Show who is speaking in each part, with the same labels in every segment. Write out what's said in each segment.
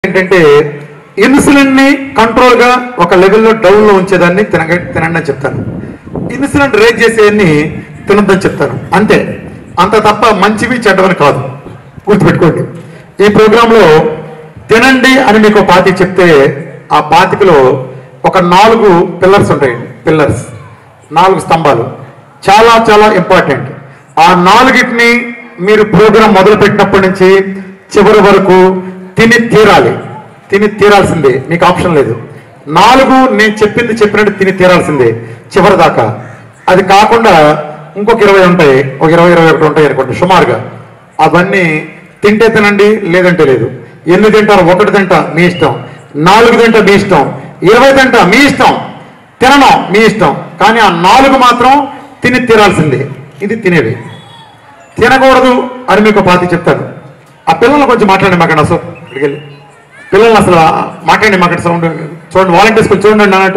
Speaker 1: ఏంటంటే ఇన్సులిన్ ని కంట్రోల్ గా ఒక లెవెల్లో డౌన్ లో ఉంచేదాన్ని తినగ తినండి అని చెప్తాను ఇన్సులిన్ రేజ్ చేసేదాన్ని తినొద్దని చెప్తాను అంతే అంత తప్ప మంచివి చెడ్డవని కాదు గుర్తుపెట్టుకోండి ఈ ప్రోగ్రామ్ లో తినండి అని మీకు ఒక పాతి చెప్తే ఆ పాతికలో ఒక నాలుగు పిల్లర్స్ ఉంటాయి పిల్లర్స్ నాలుగు స్తంభాలు చాలా చాలా ఇంపార్టెంట్ ఆ నాలుగిటిని మీరు ప్రోగ్రాం మొదలు పెట్టినప్పటి నుంచి చివరి వరకు తిని తీరాలి తిని తీరాల్సిందే మీకు ఆప్షన్ లేదు నాలుగు నేను చెప్పింది చెప్పినట్టు తిని తీరాల్సిందే చివరి దాకా అది కాకుండా ఇంకొక ఇరవై ఉంటాయి ఒక ఇరవై ఇరవై ఒకటి ఉంటాయి అనుకోండి సుమారుగా అవన్నీ తింటే తినండి లేదంటే లేదు ఎన్ని తింటారు ఒకటి తింటా మీ ఇష్టం నాలుగు తింటా మీ ఇష్టం ఇరవై తింటా మీ ఇష్టం తినడం మీ ఇష్టం కానీ ఆ నాలుగు మాత్రం తిని తీరాల్సిందే ఇది తినేవి తినకూడదు అని మీకు పాతి చెప్తాను ఆ పిల్లల్ని కొంచెం మాట్లాడండి మాకండి అసలు ఇక్కడికి వెళ్ళి పిల్లల్ని అసలు మాట్లాడండి మాకండి సౌండ్ చూడండి వాలంటీర్స్ కొంచెం చూడండి అన్నట్టు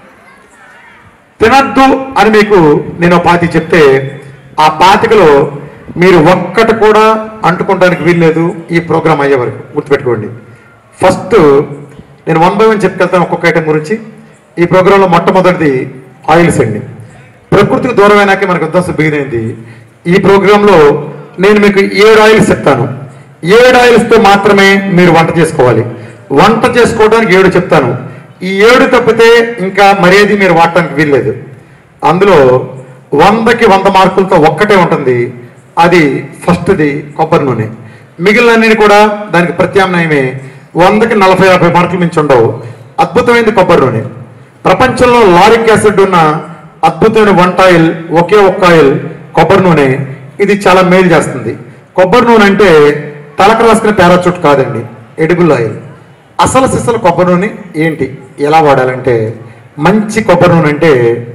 Speaker 1: తినద్దు అని మీకు నేను ఒక పాతి చెప్తే ఆ పాతికలో మీరు ఒక్కటి కూడా అంటుకోవడానికి వీల్లేదు ఈ ప్రోగ్రామ్ అయ్యే వరకు గుర్తుపెట్టుకోండి ఫస్ట్ నేను వన్ బై వన్ చెప్పుకెళ్తాను ఒక్కొక్క ఐటెం గురించి ఈ ప్రోగ్రాంలో మొట్టమొదటిది ఆయిల్స్ అండి ప్రకృతికి దూరమైనాకే మనకు ఉద్దేశం బిగినైంది ఈ ప్రోగ్రాంలో నేను మీకు ఏడు ఆయిల్స్ చెప్తాను ఏడు ఆయిల్స్తో మాత్రమే మీరు వంట చేసుకోవాలి వంట చేసుకోవడానికి ఏడు చెప్తాను ఈ ఏడు తప్పితే ఇంకా మరేది మీరు వాడటానికి వీల్లేదు అందులో వందకి వంద మార్కులతో ఒక్కటే ఉంటుంది అది ఫస్ట్ది కొబ్బరి నూనె మిగిలినన్ని కూడా దానికి ప్రత్యామ్నాయమే వందకి నలభై యాభై మార్కులు మించి ఉండవు అద్భుతమైనది కొబ్బరి నూనె ప్రపంచంలో లారిక్ యాసిడ్ ఉన్న అద్భుతమైన వంట ఆయిల్ ఒకే ఒక్క ఆయిల్ కొబ్బరి నూనె ఇది చాలా మేలు చేస్తుంది కొబ్బరి నూనె అంటే తలకు రాసుకునే పారాచూట్ కాదండి ఎడిబుల్ ఆయిల్ అసలు సిసలు కొబ్బరి నూనె ఏంటి ఎలా వాడాలంటే మంచి కొబ్బరి నూనె అంటే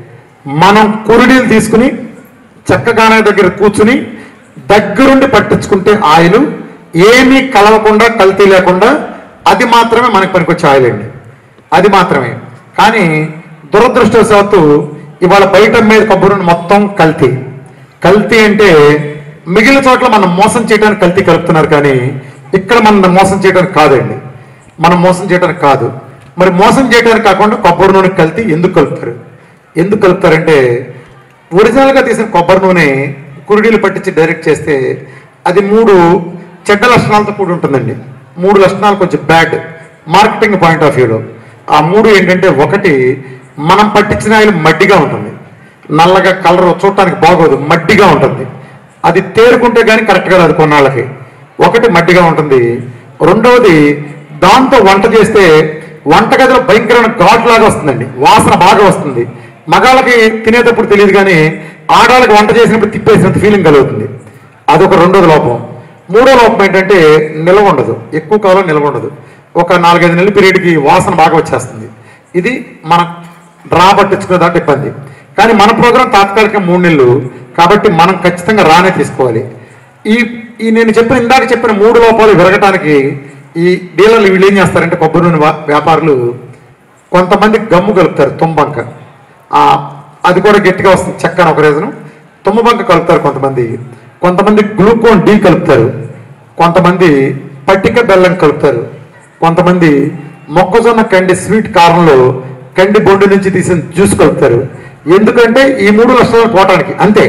Speaker 1: మనం కురుడీలు తీసుకుని చక్కగానే దగ్గర కూర్చుని దగ్గరుండి పట్టించుకుంటే ఆయిల్ ఏమీ కలవకుండా కల్తీ లేకుండా అది మాత్రమే మనకు పనికొచ్చే ఆయిల్ అండి అది మాత్రమే కానీ దురదృష్టవశాత్తు ఇవాళ బయట మీద కొబ్బరి నూనె మొత్తం కల్తీ కల్తీ అంటే మిగిలిన చోట్ల మనం మోసం చేయడానికి కల్తీ కలుపుతున్నారు కానీ ఇక్కడ మనం మోసం చేయడానికి కాదండి మనం మోసం చేయడానికి కాదు మరి మోసం చేయడానికి కాకుండా కొబ్బరి నూనె కల్తీ ఎందుకు కలుపుతారు ఎందుకు కలుపుతారంటే ఒరిజినల్గా తీసిన కొబ్బరి నూనె కురుడీలు పట్టించి డైరెక్ట్ చేస్తే అది మూడు చెడ్డ లక్షణాలతో కూడి ఉంటుందండి మూడు లక్షణాలు కొంచెం బ్యాడ్ మార్కెటింగ్ పాయింట్ ఆఫ్ వ్యూలో ఆ మూడు ఏంటంటే ఒకటి మనం పట్టించిన ఆయిల్ మడ్డిగా ఉంటుంది నల్లగా కలర్ చూడటానికి బాగోదు మడ్డిగా ఉంటుంది అది తేరుకుంటే కానీ కరెక్ట్గా రాదు కొన్నాళ్ళకి ఒకటి మడ్డిగా ఉంటుంది రెండవది దాంతో వంట చేస్తే వంటగదిలో భయంకరమైన ఘాట్ లాగా వస్తుందండి వాసన బాగా వస్తుంది మగాళ్ళకి తినేటప్పుడు తెలియదు కానీ ఆడాళ్ళకి వంట చేసినప్పుడు తిప్పేసినంత ఫీలింగ్ కలుగుతుంది అదొక రెండోది లోపం మూడో లోపం ఏంటంటే నిల్వ ఉండదు ఎక్కువ కాలం నిల్వ ఉండదు ఒక నాలుగైదు నెలల పీరియడ్కి వాసన బాగా వచ్చేస్తుంది ఇది మన డ్రా పట్టించుకునే దాంట్లో ఇబ్బంది కానీ మన ప్రోగ్రాం తాత్కాలిక మూడు నెలలు కాబట్టి మనం ఖచ్చితంగా రానే తీసుకోవాలి ఈ ఈ నేను చెప్పిన ఇందాక చెప్పిన మూడు లోపాలు విరగటానికి ఈ డీలర్లు వీళ్ళు ఏం చేస్తారంటే కొబ్బరి నూనె వా- వ్యాపారులు కొంతమంది గమ్ము కలుపుతారు తుంబంక ఆ, అది కూడా గట్టిగా వస్తుంది చెక్కన ఒక రీజను తుమ్మబంక కలుపుతారు కొంతమంది కొంతమంది గ్లూకోన్ డి కలుపుతారు కొంతమంది పట్టిక బెల్లం కలుపుతారు కొంతమంది మొక్కజొన్న కండి స్వీట్ కారంలో కండి బొండు నుంచి తీసిన జ్యూస్ కలుపుతారు ఎందుకంటే ఈ మూడు లక్షలు పోవటానికి అంతే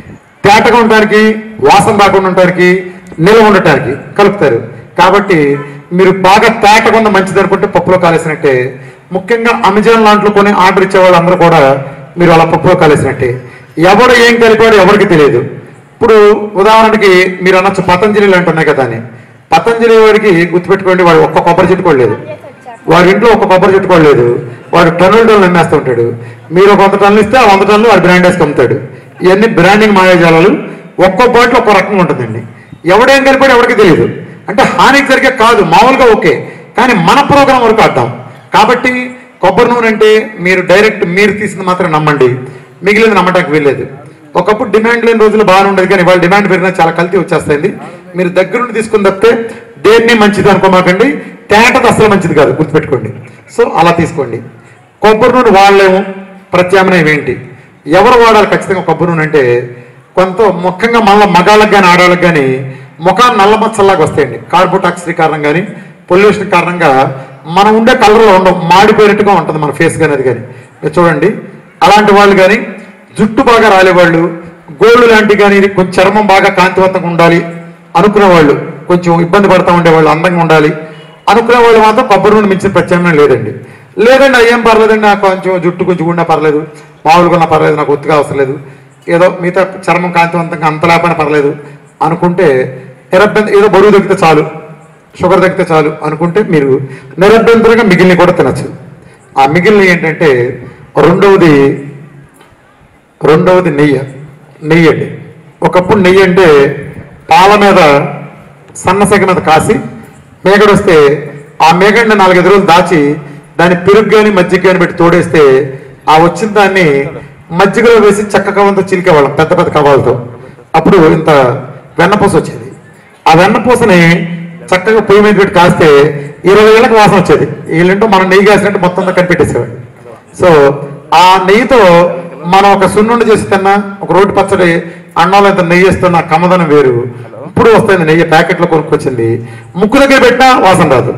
Speaker 1: తేటగా ఉండటానికి వాసన రాకుండా ఉండటానికి నిల్వ ఉండటానికి కలుపుతారు కాబట్టి మీరు బాగా తేటగా ఉన్న మంచిది అనుకుంటే పప్పులో కాలేసినట్టే ముఖ్యంగా అమెజాన్ లాంట్లో కొని ఆర్డర్ ఇచ్చే వాళ్ళందరూ కూడా మీరు అలా పప్పులో కాలేసినట్టే ఎవడు ఏం కలిపాడో ఎవరికి తెలియదు ఇప్పుడు ఉదాహరణకి మీరు అనొచ్చు పతంజలి లాంటి ఉన్నాయి కదా అని పతంజలి వాడికి గుర్తుపెట్టుకోండి వాడు ఒక్క కొబ్బరి చెట్టు కూడా లేదు వాడి ఇంట్లో ఒక కొబ్బరి చెట్టు కూడా లేదు వాడు టన్నుల టన్నులు అమ్మేస్తూ ఉంటాడు మీరు ఒక వంద టన్నులు ఇస్తే ఆ వంద టన్నులు వాడు బ్రాండ్ వేసి అమ్ముతాడు ఇవన్నీ బ్రాండింగ్ మాయాజాలాలు ఒక్కో బాటిల్ ఒక్కో రకంగా ఉంటుందండి ఎవడేం కలిపాడు ఎవరికి తెలియదు అంటే హానికి జరిగే కాదు మామూలుగా ఓకే కానీ మన ప్రోగ్రాం వరకు అర్థం కాబట్టి కొబ్బరి నూనె అంటే మీరు డైరెక్ట్ మీరు తీసింది మాత్రం నమ్మండి మిగిలింది నమ్మటానికి వీల్లేదు ఒకప్పుడు డిమాండ్ లేని రోజులు బాగానే ఉండేది కానీ వాళ్ళ డిమాండ్ పెరిగినా చాలా కల్తీ వచ్చేస్తుంది మీరు దగ్గరుండి తీసుకుని తప్పితే దేన్ని మంచిది అనుకోమాకండి తేటది అసలు మంచిది కాదు గుర్తుపెట్టుకోండి సో అలా తీసుకోండి కొబ్బరి నూనె వాడలేము ప్రత్యామ్నాయం ఏంటి ఎవరు వాడాలి ఖచ్చితంగా కొబ్బరి నూనె అంటే కొంత ముఖ్యంగా మళ్ళీ మగాళ్ళకి కానీ ఆడవాళ్ళకి కానీ ముఖాన్ని నల్ల మచ్చల్లాగా వస్తాయండి కార్బోటాక్సిడీ కారణం కానీ పొల్యూషన్ కారణంగా మనం ఉండే కలర్లో ఉండవు మాడిపోయినట్టుగా ఉంటుంది మన ఫేస్ కానీ అది కానీ మీరు చూడండి అలాంటి వాళ్ళు కానీ జుట్టు బాగా రాలేవాళ్ళు గోల్డ్ లాంటి కానీ ఇది కొంచెం చర్మం బాగా కాంతివంతంగా ఉండాలి అనుకునే వాళ్ళు కొంచెం ఇబ్బంది పడతా ఉండేవాళ్ళు అందంగా ఉండాలి అనుకునే వాళ్ళు మాత్రం కొబ్బరి నూనె మించిన ప్రత్యామ్నాయం లేదండి లేదండి అయ్యేం పర్లేదండి నాకు కొంచెం జుట్టు కొంచెం ఉన్నా పర్లేదు మామూలుగా ఉన్నా పర్లేదు నాకు ఒత్తిగా అవసరం లేదు ఏదో మిగతా చర్మం కాంతివంతంగా అంత లేకపోయినా పర్లేదు అనుకుంటే నిరభ్యంత ఏదో బరువు తగ్గితే చాలు షుగర్ తగ్గితే చాలు అనుకుంటే మీరు నిరభ్యంతరంగా మిగిలిన కూడా తినచ్చు ఆ మిగిలిన ఏంటంటే రెండవది రెండవది నెయ్యి నెయ్యి అండి ఒకప్పుడు నెయ్యి అంటే పాల మీద సన్నసగ మీద కాసి మేగడ వస్తే ఆ మేగడిని నాలుగైదు రోజులు దాచి దాన్ని పెరుగు కానీ మజ్జిగ కానీ పెట్టి తోడేస్తే ఆ వచ్చిన దాన్ని మజ్జిగలో వేసి చెక్క కవంతో చిలికేవాళ్ళం పెద్ద పెద్ద కవాలతో అప్పుడు ఇంత వెన్నపూస వచ్చేది ఆ వెన్నపూసని చక్కగా పొయ్యి మీద పెట్టి కాస్తే ఇరవై ఏళ్ళకి వాసన వచ్చేది వీళ్ళంటూ మనం నెయ్యి కాసినట్టు మొత్తం అంతా కనిపెట్టేసేవాడు సో ఆ నెయ్యితో మనం ఒక సున్నుండి చేసి తిన్నా ఒక రోడ్డు పచ్చడి అన్నంలో ఇంత నెయ్యి ఇస్తున్న కమ్మదనం వేరు ఇప్పుడు వస్తుంది నెయ్యి ప్యాకెట్లో కొనుక్కొచ్చింది ముక్కు దగ్గర పెట్టినా వాసన రాదు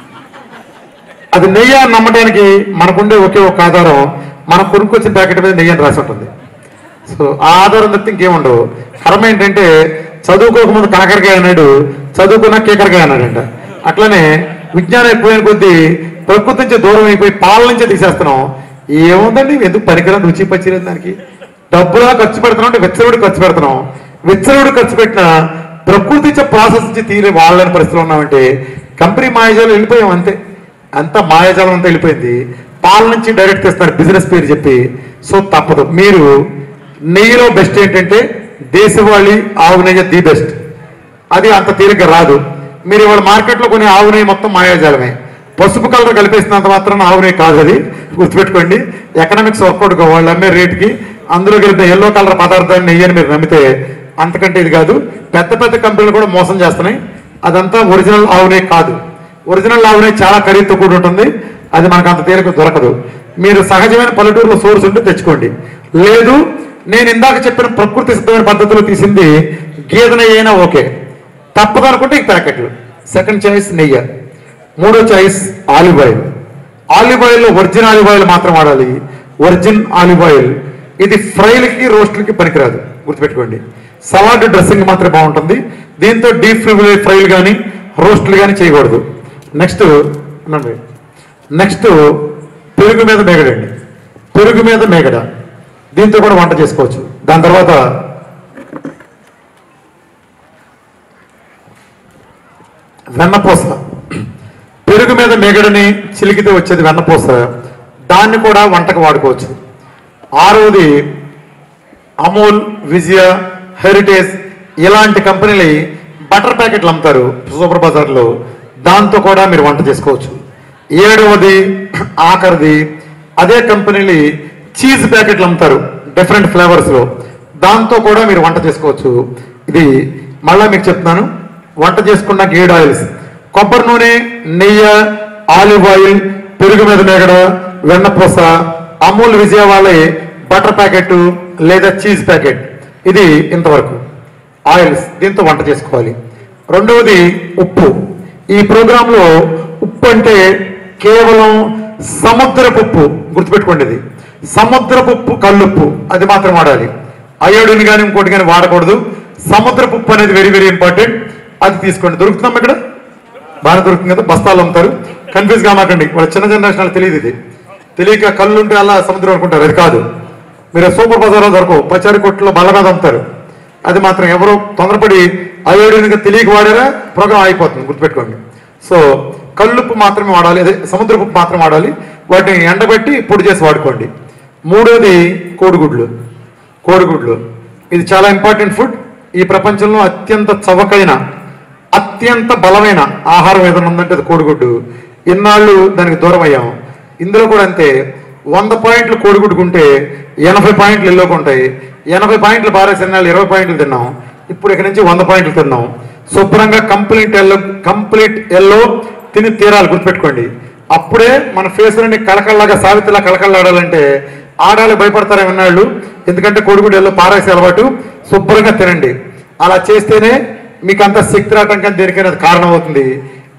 Speaker 1: అది నెయ్యి అని నమ్మడానికి మనకుండే ఒకే ఒక ఆధారం మనం కొనుక్కొచ్చిన ప్యాకెట్ మీద నెయ్యి అని రాసి ఉంటుంది సో ఆ ఆధారం తప్పితే ఇంకేముండవు కర్మ ఏంటంటే చదువుకోకముందు కాకరకాయ అన్నాడు చదువుకున్న కేకరకాయ అన్నాడంట అట్లనే విజ్ఞానం ఎక్కువైన కొద్దీ ప్రకృతి నుంచి దూరం అయిపోయి పాల నుంచే తీసేస్తున్నాం ఏముందండి ఎందుకు పరికరం రుచి పచ్చిలేదు దానికి డబ్బులా ఖర్చు పెడుతున్నాం అంటే వెచ్చరుడు ఖర్చు పెడుతున్నాం వెచ్చరుడు ఖర్చు పెట్టిన ప్రకృతి ఇచ్చే ప్రాసెస్ నుంచి తీరే వాళ్ళని పరిస్థితిలో ఉన్నామంటే కంపెనీ మాయాజాలం వెళ్ళిపోయాం అంతే అంతా మాయాజాలం అంతా వెళ్ళిపోయింది పాల నుంచి డైరెక్ట్ తెస్తారు బిజినెస్ పేరు చెప్పి సో తప్పదు మీరు నెయ్యిలో బెస్ట్ ఏంటంటే దేశవాళీ ఆవు నెయ్యి ది బెస్ట్ అది అంత తేలిగ్గా రాదు మీరు ఇవాళ మార్కెట్లో కొనే ఆవు నెయ్యి మొత్తం మాయాజాలమే పసుపు కలర్ కలిపేసినంత మాత్రం ఆవు నెయ్యి కాదు అది గుర్తుపెట్టుకోండి ఎకనామిక్స్ వర్కౌట్ వాళ్ళు అమ్మే రేటుకి అందులో కలిపిన ఎల్లో కలర్ పదార్థాన్ని నెయ్యి అని మీరు నమ్మితే అంతకంటే ఇది కాదు పెద్ద పెద్ద కంపెనీలు కూడా మోసం చేస్తున్నాయి అదంతా ఒరిజినల్ ఆవు నెయ్యి కాదు ఒరిజినల్ ఆవు నెయ్యి చాలా ఖరీదుతో కూడి ఉంటుంది అది మనకు అంత తేలిక దొరకదు మీరు సహజమైన పల్లెటూరులో సోర్స్ ఉంటే తెచ్చుకోండి లేదు నేను ఇందాక చెప్పిన ప్రకృతి సిద్ధమైన పద్ధతిలో తీసింది గేదె నెయ్యి అయినా ఓకే తప్పదు అనుకుంటే ఈ ప్యాకెట్లు సెకండ్ చాయిస్ నెయ్యి మూడో choice olive oil olive oil origin olive oil మాత్రం వాడాలి ఒరిజిన్ ఆలివ్ ఆయిల్ ఇది ఫ్రైలకి రోస్ట్లకి పనికిరాదు గుర్తుపెట్టుకోండి సలాడ్ డ్రెస్సింగ్ మాత్రమే బాగుంటుంది దీంతో డీప్ ఫ్రైలు కానీ రోస్ట్లు కానీ చేయకూడదు నెక్స్ట్ నెక్స్ట్ పెరుగు మీద మేగడండి పెరుగు మీద మేగడ దీంతో కూడా వంట చేసుకోవచ్చు దాని తర్వాత వెన్నపూస పెరుగు మీద మేగడని చిలికితే వచ్చేది వెన్నపూస దాన్ని కూడా వంటకు వాడుకోవచ్చు ఆరవది అమూల్ విజయ హెరిటేజ్ ఇలాంటి కంపెనీలు బటర్ ప్యాకెట్లు అమ్ముతారు సూపర్ బజార్లో దాంతో కూడా మీరు వంట చేసుకోవచ్చు ఏడవది ఆఖరిది అదే కంపెనీలు చీజ్ ప్యాకెట్లు అమ్ముతారు డిఫరెంట్ ఫ్లేవర్స్లో దాంతో కూడా మీరు వంట చేసుకోవచ్చు ఇది మళ్ళా మీకు చెప్తున్నాను వంట చేసుకున్న గేడ్ ఆయిల్స్ కొబ్బరి నూనె నెయ్యి ఆలివ్ ఆయిల్ పెరుగు మీద మేగడ వెన్నపూస అమూల్ విజయ వాళ్ళ బటర్ ప్యాకెట్ లేదా చీజ్ ప్యాకెట్ ఇది ఇంతవరకు ఆయిల్స్ దీంతో వంట చేసుకోవాలి రెండవది ఉప్పు ఈ ప్రోగ్రాంలో ఉప్పు అంటే కేవలం సముద్రపు ఉప్పు గుర్తుపెట్టుకోండి ఇది సముద్రపు ఉప్పు కల్లుప్పు అది మాత్రం వాడాలి అయోడిని కానీ ఇంకోటి కానీ వాడకూడదు సముద్రపు ఉప్పు అనేది వెరీ వెరీ ఇంపార్టెంట్ అది తీసుకోండి దొరుకుతుందా ఇక్కడ బాగా దొరుకుతుంది కదా బస్తాలు అమ్ముతారు కన్ఫ్యూజ్ కామాకండి వాళ్ళ చిన్న జనరేషన్ వాళ్ళకి తెలియదు ఇది తెలియక కళ్ళు ఉంటే అలా సముద్రం అనుకుంటారు అది కాదు మీరు సూపర్ బజార్లో దొరకవు పచారి కొట్టులో బల్ల మీద అమ్ముతారు అది మాత్రం ఎవరో తొందరపడి అయోడినిగా తెలియక వాడారా ప్రోగ్రామ్ అయిపోతుంది గుర్తుపెట్టుకోండి సో కల్లుప్పు మాత్రమే వాడాలి అదే సముద్రపు ఉప్పు మాత్రం వాడాలి వాటిని ఎండబెట్టి పొడి చేసి వాడుకోండి మూడోది కోడిగుడ్లు కోడిగుడ్లు ఇది చాలా ఇంపార్టెంట్ ఫుడ్ ఈ ప్రపంచంలో అత్యంత చవకైన అత్యంత బలమైన ఆహారం ఏదైనా ఉందంటే అది కోడిగుడ్డు ఇన్నాళ్ళు దానికి దూరం అయ్యాం ఇందులో కూడా అంతే వంద పాయింట్లు కోడిగుడ్డుకుంటే ఎనభై పాయింట్లు ఎల్లోకి ఉంటాయి ఎనభై పాయింట్లు పారేసిన నాళ్ళు ఇరవై పాయింట్లు తిన్నాం ఇప్పుడు ఇక్కడి నుంచి వంద పాయింట్లు తిన్నాం శుభ్రంగా కంప్లీట్ ఎల్లో కంప్లీట్ ఎల్లో తిని తీరాలి గుర్తుపెట్టుకోండి అప్పుడే మన ఫేస్ నుండి కళకళలాగా సావిత్రిలా కళకళలాడాలంటే ఆడాలి భయపడతారే విన్నాళ్ళు ఎందుకంటే కోడిగుడ్డు ఎల్లో పారేసే అలవాటు శుభ్రంగా తినండి అలా చేస్తేనే మీకు అంత శక్తి రావటం కానీ దేనికైనా అది కారణం అవుతుంది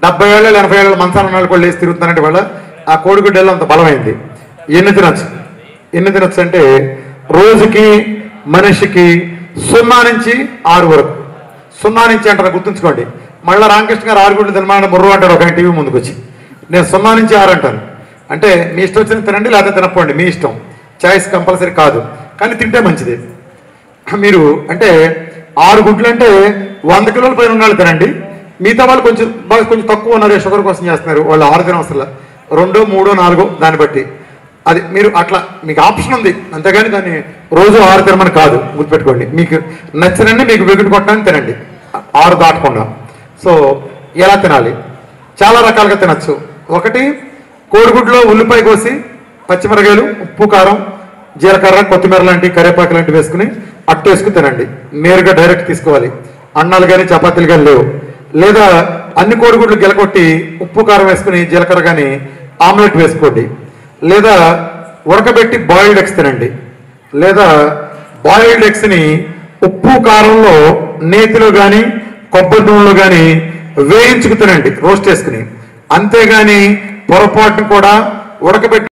Speaker 1: డెబ్బై ఏళ్ళు ఎనభై ఏళ్ళ మంచాల నాలుగు కూడా లేచి తిరుగుతున్నారంటే వాళ్ళ ఆ కోడిగుడ్డలో అంత బలమైంది ఎన్ని తినొచ్చు ఎన్ని తినొచ్చు అంటే రోజుకి మనిషికి సున్నా నుంచి ఆరు వరకు సున్నా నుంచి అంటారు గుర్తుంచుకోండి మళ్ళీ రామకృష్ణ గారు ఆరు గుడ్లు తినమని బుర్ర అంటారు ఒక ఆయన టీవీ ముందుకు వచ్చి నేను సున్నా నుంచి ఆరు అంటాను అంటే మీ ఇష్టం వచ్చిన తినండి లేకపోతే తినకపోండి మీ ఇష్టం చాయిస్ కంపల్సరీ కాదు కానీ తింటే మంచిది మీరు అంటే ఆరు గుడ్లు అంటే వంద కిలోల పైన ఉన్న వాళ్ళు తినండి మిగతా వాళ్ళు కొంచెం బాగా కొంచెం తక్కువ ఉన్నారు షుగర్ కోసం చేస్తున్నారు వాళ్ళు ఆరు తిన అవసరం రెండో మూడో నాలుగో దాన్ని బట్టి అది మీరు అట్లా మీకు ఆప్షన్ ఉంది అంతేగాని దాన్ని రోజు ఆరు తినమని కాదు గుర్తుపెట్టుకోండి మీకు నచ్చినండి మీకు వెగుడు కొట్టడానికి తినండి ఆరు దాటకుండా సో ఎలా తినాలి చాలా రకాలుగా తినచ్చు ఒకటి కోడిగుడ్లో ఉల్లిపాయ కోసి పచ్చిమిరకాయలు ఉప్పు కారం జీలకర్ర కొత్తిమీర లాంటి కరివేపాకు లాంటివి వేసుకుని అట్టు వేసుకుని తినండి నేరుగా డైరెక్ట్ తీసుకోవాలి అన్నాలు కానీ చపాతీలు కానీ లేవు లేదా అన్ని కోడిగుడ్లు గెలకొట్టి ఉప్పు కారం వేసుకుని జీలకర్ర కానీ ఆమ్లెట్ వేసుకోండి లేదా ఉడకబెట్టి బాయిల్డ్ ఎగ్స్ తినండి లేదా బాయిల్డ్ ఎగ్స్ని ఉప్పు కారంలో నేతిలో కానీ కొబ్బరి నూనెలో కానీ వేయించుకు తినండి రోస్ట్ చేసుకుని అంతేగాని పొరపాటును కూడా ఉడకబెట్టి